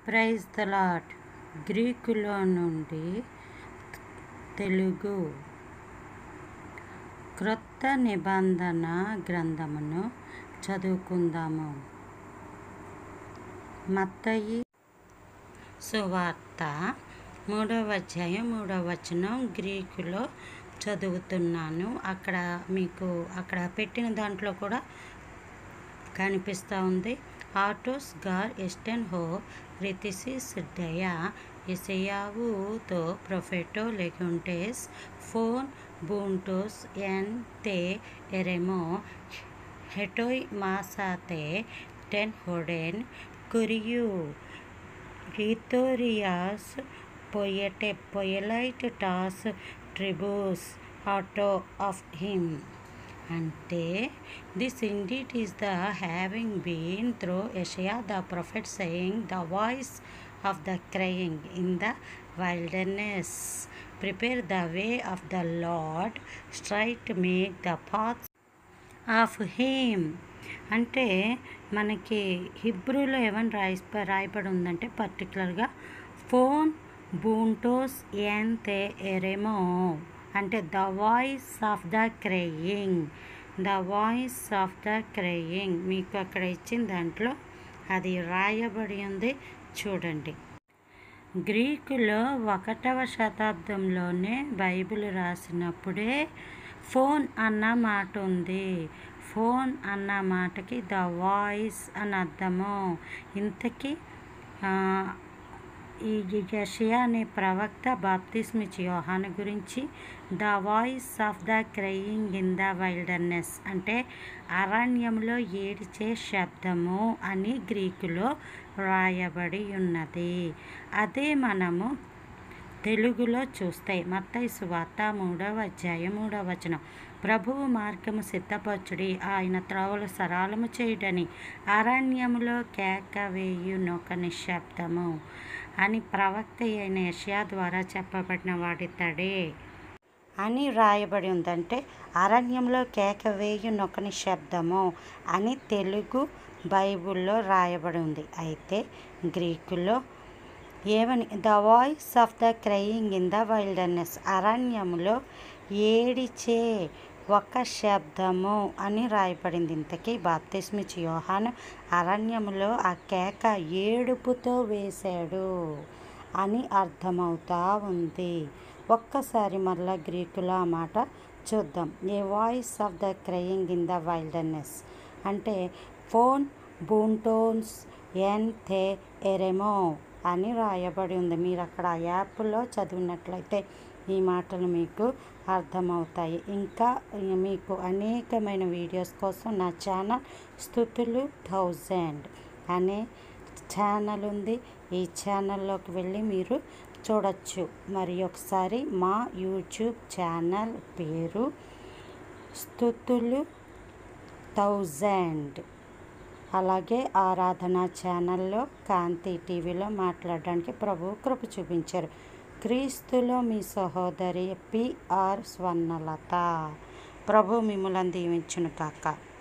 praise the lot గ్రీకులో నుండి తెలుగు క్రొత్త నిబంధన గ్రంథమును చదువుకుందాము మత్తయి సువార్త మూడవ అధ్యాయం మూడవ వచనం గ్రీకులో చదువుతున్నాను అక్కడ మీకు అక్కడ పెట్టిన దాంట్లో కూడా కనిపిస్తూ ఉంది ఆటోస్ గార్ ఎస్టెన్ హో రితిసిస్ డయా ఇసయావుతో ప్రొఫెటో లెగుంటేస్ ఫోన్ బూంటోస్ ఎన్ తే ఎరెమో హెటోయ్ మాసాతే టెన్ హోడెన్ కురియు హితోరియాస్ పొయటె పొయలైట్ టాస్ ట్రిబూస్ ఆటో ఆఫ్ హిమ్ అంటే this indeed is the having been through Isaiah the prophet saying the voice of the crying in the wilderness prepare the way of the lord straight make the path of him అంటే మనకి హిబ్రూలో ఏమని రాయి రాయబడి ఉందంటే పర్టికులర్గా phone బూంటోస్ ఎన్ తే ఎరెమో అంటే the voice of the crying the voice of the crying మీకు అక్కడ ఇచ్చిన దాంట్లో అది రాయబడి ఉంది చూడండి గ్రీకులో ఒకటవ శతాబ్దంలోనే బైబిల్ రాసినప్పుడే ఫోన్ అన్న మాట ఉంది ఫోన్ అన్న మాటకి ద వాయిస్ అని అర్థము ఇంతకీ ఈ యషియా అనే ప్రవక్త బాప్తిస్మిచ్ యోహాను గురించి the voice of the crying in the wilderness అంటే అరణ్యంలో ఏడిచే శబ్దము అని గ్రీకులో రాయబడి ఉన్నది అదే మనము తెలుగులో చూస్తే మత్తయి సువార్త మూడవ అధ్యాయం మూడవ వచనం ప్రభువు మార్గము సిద్ధపరచుడి ఆయన త్రోవలు సరాలము చేయుడని అరణ్యములో కేక వేయునొక నిశ్శబ్దము అని ప్రవక్త అయిన యషయా ద్వారా చెప్పబడిన వాడితడే అని రాయబడి ఉందంటే అరణ్యంలో కేక వేయునొక నిశ్శబ్దము అని తెలుగు బైబిల్లో రాయబడి ఉంది అయితే గ్రీకులో ఏమని the voice of the crying in the wilderness అరణ్యములో ఏడిచే ఒక శబ్దము అని రాయబడింది ఇంతకీ బాప్తిస్మిచ్ యోహాను అరణ్యములో ఆ కేక ఏడుపుతో వేశాడు అని అర్థమవుతా ఉంది ఒక్కసారి మరలా గ్రీకులో ఆ మాట చూద్దాం a voice of the crying in the wilderness అంటే ఫోన్ బూంటోన్స్ ఎన్ థే ఎరెమో అని రాయబడి ఉంది మీరు అక్కడ ఆ యాప్లో చదివినట్లయితే ఈ మాటలు మీకు అర్థమవుతాయి ఇంకా మీకు అనేకమైన వీడియోస్ కోసం నా ఛానల్ స్థుతులు థౌజండ్ అనే ఛానల్ ఉంది ఈ ఛానల్లోకి వెళ్ళి మీరు చూడొచ్చు మరి ఒకసారి మా యూట్యూబ్ ఛానల్ పేరు స్థుతులు థౌజండ్ అలాగే ఆరాధన ఛానల్లో కాంతి టీవీలో మాట్లాడడానికి ప్రభు కృప చూపించారు క్రీస్తులో మీ సహోదరి పిఆర్ స్వర్ణలత ప్రభు మిమ్మల్ని దీవించును కాక